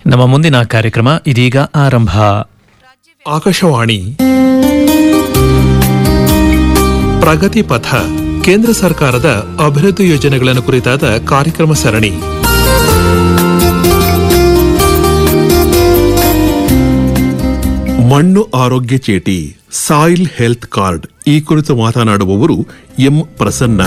ನಮ್ಮ ಮುಂದಿನ ಕಾರ್ಯಕ್ರಮ ಇದೀಗ ಆರಂಭ ಆಕಾಶವಾಣಿ ಪ್ರಗತಿ ಪಥ ಕೇಂದ್ರ ಸರ್ಕಾರದ ಅಭಿವೃದ್ಧಿ ಯೋಜನೆಗಳನ್ನು ಕುರಿತಾದ ಕಾರ್ಯಕ್ರಮ ಸರಣಿ ಮಣ್ಣು ಆರೋಗ್ಯ ಚೇಟಿ ಸಾಯಿಲ್ ಹೆಲ್ತ್ ಕಾರ್ಡ್ ಈ ಕುರಿತು ಮಾತನಾಡುವವರು ಎಂ ಪ್ರಸನ್ನ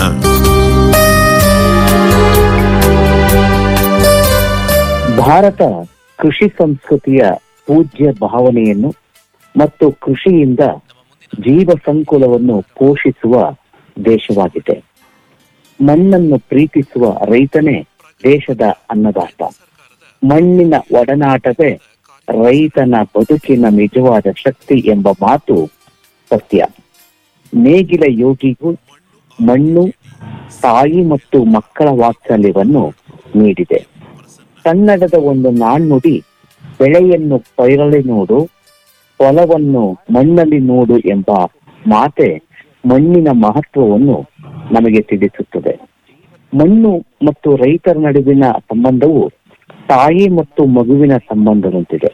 ಭಾರತ ಕೃಷಿ ಸಂಸ್ಕೃತಿಯ ಪೂಜ್ಯ ಭಾವನೆಯನ್ನು ಮತ್ತು ಕೃಷಿಯಿಂದ ಜೀವ ಸಂಕುಲವನ್ನು ಪೋಷಿಸುವ ದೇಶವಾಗಿದೆ ಮಣ್ಣನ್ನು ಪ್ರೀತಿಸುವ ರೈತನೇ ದೇಶದ ಅನ್ನದಾತ ಮಣ್ಣಿನ ಒಡನಾಟವೇ ರೈತನ ಬದುಕಿನ ನಿಜವಾದ ಶಕ್ತಿ ಎಂಬ ಮಾತು ಸತ್ಯ ನೇಗಿಲ ಯೋಗಿಗೂ ಮಣ್ಣು ತಾಯಿ ಮತ್ತು ಮಕ್ಕಳ ವಾತ್ಸಲ್ಯವನ್ನು ನೀಡಿದೆ ಕನ್ನಡದ ಒಂದು ನಾಣ್ಣುಡಿ ಬೆಳೆಯನ್ನು ಪೈರಳಿ ನೋಡು ಹೊಲವನ್ನು ಮಣ್ಣಲ್ಲಿ ನೋಡು ಎಂಬ ಮಾತೆ ಮಣ್ಣಿನ ಮಹತ್ವವನ್ನು ನಮಗೆ ತಿಳಿಸುತ್ತದೆ ಮಣ್ಣು ಮತ್ತು ರೈತರ ನಡುವಿನ ಸಂಬಂಧವು ತಾಯಿ ಮತ್ತು ಮಗುವಿನ ಸಂಬಂಧದಂತಿದೆ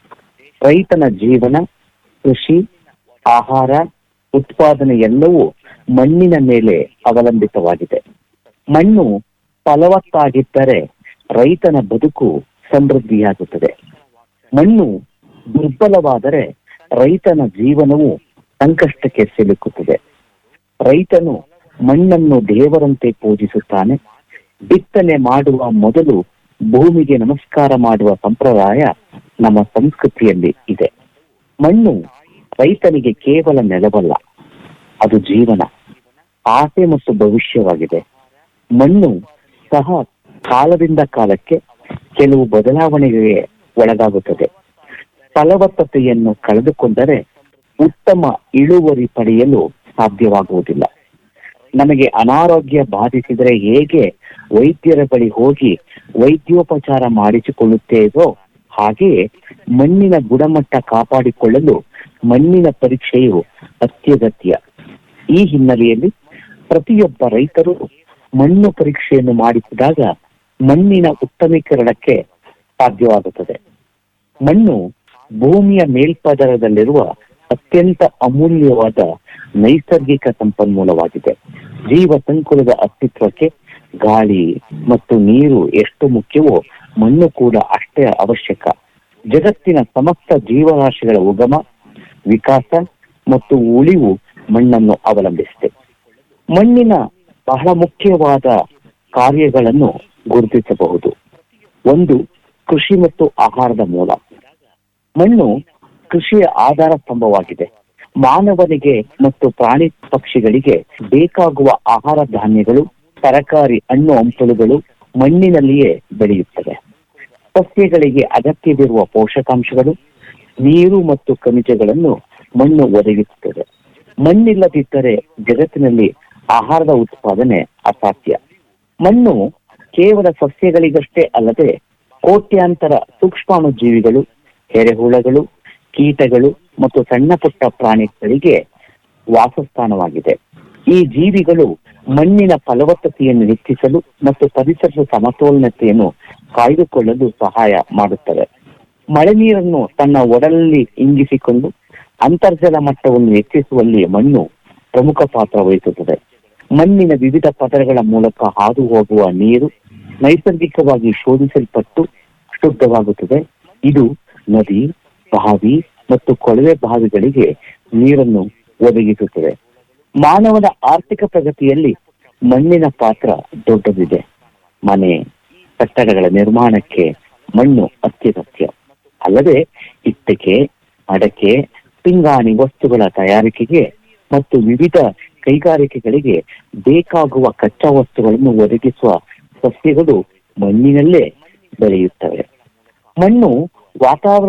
ರೈತನ ಜೀವನ ಕೃಷಿ ಆಹಾರ ಉತ್ಪಾದನೆ ಎಲ್ಲವೂ ಮಣ್ಣಿನ ಮೇಲೆ ಅವಲಂಬಿತವಾಗಿದೆ ಮಣ್ಣು ಫಲವತ್ತಾಗಿದ್ದರೆ ರೈತನ ಬದುಕು ಸಮೃದ್ಧಿಯಾಗುತ್ತದೆ ಮಣ್ಣು ದುರ್ಬಲವಾದರೆ ರೈತನ ಜೀವನವು ಸಂಕಷ್ಟಕ್ಕೆ ಸಿಲುಕುತ್ತದೆ ರೈತನು ಮಣ್ಣನ್ನು ದೇವರಂತೆ ಪೂಜಿಸುತ್ತಾನೆ ಬಿತ್ತನೆ ಮಾಡುವ ಮೊದಲು ಭೂಮಿಗೆ ನಮಸ್ಕಾರ ಮಾಡುವ ಸಂಪ್ರದಾಯ ನಮ್ಮ ಸಂಸ್ಕೃತಿಯಲ್ಲಿ ಇದೆ ಮಣ್ಣು ರೈತನಿಗೆ ಕೇವಲ ನೆಲವಲ್ಲ ಅದು ಜೀವನ ಆಸೆ ಮತ್ತು ಭವಿಷ್ಯವಾಗಿದೆ ಮಣ್ಣು ಸಹ ಕಾಲದಿಂದ ಕಾಲಕ್ಕೆ ಕೆಲವು ಬದಲಾವಣೆಗೆ ಒಳಗಾಗುತ್ತದೆ ಫಲವತ್ತತೆಯನ್ನು ಕಳೆದುಕೊಂಡರೆ ಉತ್ತಮ ಇಳುವರಿ ಪಡೆಯಲು ಸಾಧ್ಯವಾಗುವುದಿಲ್ಲ ನಮಗೆ ಅನಾರೋಗ್ಯ ಬಾಧಿಸಿದರೆ ಹೇಗೆ ವೈದ್ಯರ ಬಳಿ ಹೋಗಿ ವೈದ್ಯೋಪಚಾರ ಮಾಡಿಸಿಕೊಳ್ಳುತ್ತೇವೋ ಹಾಗೆಯೇ ಮಣ್ಣಿನ ಗುಣಮಟ್ಟ ಕಾಪಾಡಿಕೊಳ್ಳಲು ಮಣ್ಣಿನ ಪರೀಕ್ಷೆಯು ಅತ್ಯಗತ್ಯ ಈ ಹಿನ್ನೆಲೆಯಲ್ಲಿ ಪ್ರತಿಯೊಬ್ಬ ರೈತರು ಮಣ್ಣು ಪರೀಕ್ಷೆಯನ್ನು ಮಾಡಿಸಿದಾಗ ಮಣ್ಣಿನ ಉತ್ತಮೀಕರಣಕ್ಕೆ ಸಾಧ್ಯವಾಗುತ್ತದೆ ಮಣ್ಣು ಭೂಮಿಯ ಮೇಲ್ಪದರದಲ್ಲಿರುವ ಅತ್ಯಂತ ಅಮೂಲ್ಯವಾದ ನೈಸರ್ಗಿಕ ಸಂಪನ್ಮೂಲವಾಗಿದೆ ಜೀವ ಸಂಕುಲದ ಅಸ್ತಿತ್ವಕ್ಕೆ ಗಾಳಿ ಮತ್ತು ನೀರು ಎಷ್ಟು ಮುಖ್ಯವೋ ಮಣ್ಣು ಕೂಡ ಅಷ್ಟೇ ಅವಶ್ಯಕ ಜಗತ್ತಿನ ಸಮಸ್ತ ಜೀವರಾಶಿಗಳ ಉಗಮ ವಿಕಾಸ ಮತ್ತು ಉಳಿವು ಮಣ್ಣನ್ನು ಅವಲಂಬಿಸಿದೆ ಮಣ್ಣಿನ ಬಹಳ ಮುಖ್ಯವಾದ ಕಾರ್ಯಗಳನ್ನು ಗುರುತಿಸಬಹುದು ಒಂದು ಕೃಷಿ ಮತ್ತು ಆಹಾರದ ಮೂಲ ಮಣ್ಣು ಕೃಷಿಯ ಆಧಾರ ಸ್ತಂಭವಾಗಿದೆ ಮಾನವನಿಗೆ ಮತ್ತು ಪ್ರಾಣಿ ಪಕ್ಷಿಗಳಿಗೆ ಬೇಕಾಗುವ ಆಹಾರ ಧಾನ್ಯಗಳು ತರಕಾರಿ ಹಣ್ಣು ಹಂಪಲುಗಳು ಮಣ್ಣಿನಲ್ಲಿಯೇ ಬೆಳೆಯುತ್ತವೆ ಸಸ್ಯಗಳಿಗೆ ಅಗತ್ಯವಿರುವ ಪೋಷಕಾಂಶಗಳು ನೀರು ಮತ್ತು ಖನಿಜಗಳನ್ನು ಮಣ್ಣು ಒದಗಿಸುತ್ತದೆ ಮಣ್ಣಿಲ್ಲದಿದ್ದರೆ ಜಗತ್ತಿನಲ್ಲಿ ಆಹಾರದ ಉತ್ಪಾದನೆ ಅಸಾಧ್ಯ ಮಣ್ಣು ಕೇವಲ ಸಸ್ಯಗಳಿಗಷ್ಟೇ ಅಲ್ಲದೆ ಕೋಟ್ಯಾಂತರ ಸೂಕ್ಷ್ಮಾಣು ಜೀವಿಗಳು ಎರೆಹುಳಗಳು ಕೀಟಗಳು ಮತ್ತು ಸಣ್ಣ ಪುಟ್ಟ ಪ್ರಾಣಿಗಳಿಗೆ ವಾಸಸ್ಥಾನವಾಗಿದೆ ಈ ಜೀವಿಗಳು ಮಣ್ಣಿನ ಫಲವತ್ತತೆಯನ್ನು ಹೆಚ್ಚಿಸಲು ಮತ್ತು ಪರಿಸರದ ಸಮತೋಲನತೆಯನ್ನು ಕಾಯ್ದುಕೊಳ್ಳಲು ಸಹಾಯ ಮಾಡುತ್ತವೆ ಮಳೆ ನೀರನ್ನು ತನ್ನ ಒಡಲಲ್ಲಿ ಇಂಗಿಸಿಕೊಂಡು ಅಂತರ್ಜಲ ಮಟ್ಟವನ್ನು ಹೆಚ್ಚಿಸುವಲ್ಲಿ ಮಣ್ಣು ಪ್ರಮುಖ ಪಾತ್ರ ವಹಿಸುತ್ತದೆ ಮಣ್ಣಿನ ವಿವಿಧ ಪದರಗಳ ಮೂಲಕ ಹಾದು ಹೋಗುವ ನೀರು ನೈಸರ್ಗಿಕವಾಗಿ ಶೋಧಿಸಲ್ಪಟ್ಟು ಶುದ್ಧವಾಗುತ್ತದೆ ಇದು ನದಿ ಬಾವಿ ಮತ್ತು ಕೊಳವೆ ಬಾವಿಗಳಿಗೆ ನೀರನ್ನು ಒದಗಿಸುತ್ತದೆ ಮಾನವನ ಆರ್ಥಿಕ ಪ್ರಗತಿಯಲ್ಲಿ ಮಣ್ಣಿನ ಪಾತ್ರ ದೊಡ್ಡದಿದೆ ಮನೆ ಕಟ್ಟಡಗಳ ನಿರ್ಮಾಣಕ್ಕೆ ಮಣ್ಣು ಅತ್ಯಗತ್ಯ ಅಲ್ಲದೆ ಇಟ್ಟಿಗೆ ಅಡಕೆ ಪಿಂಗಾಣಿ ವಸ್ತುಗಳ ತಯಾರಿಕೆಗೆ ಮತ್ತು ವಿವಿಧ ಕೈಗಾರಿಕೆಗಳಿಗೆ ಬೇಕಾಗುವ ಕಚ್ಚಾ ವಸ್ತುಗಳನ್ನು ಒದಗಿಸುವ ಸಸ್ಯಗಳು ಮಣ್ಣಿನಲ್ಲೇ ಬೆಳೆಯುತ್ತವೆ ಮಣ್ಣು ವಾತಾವರಣ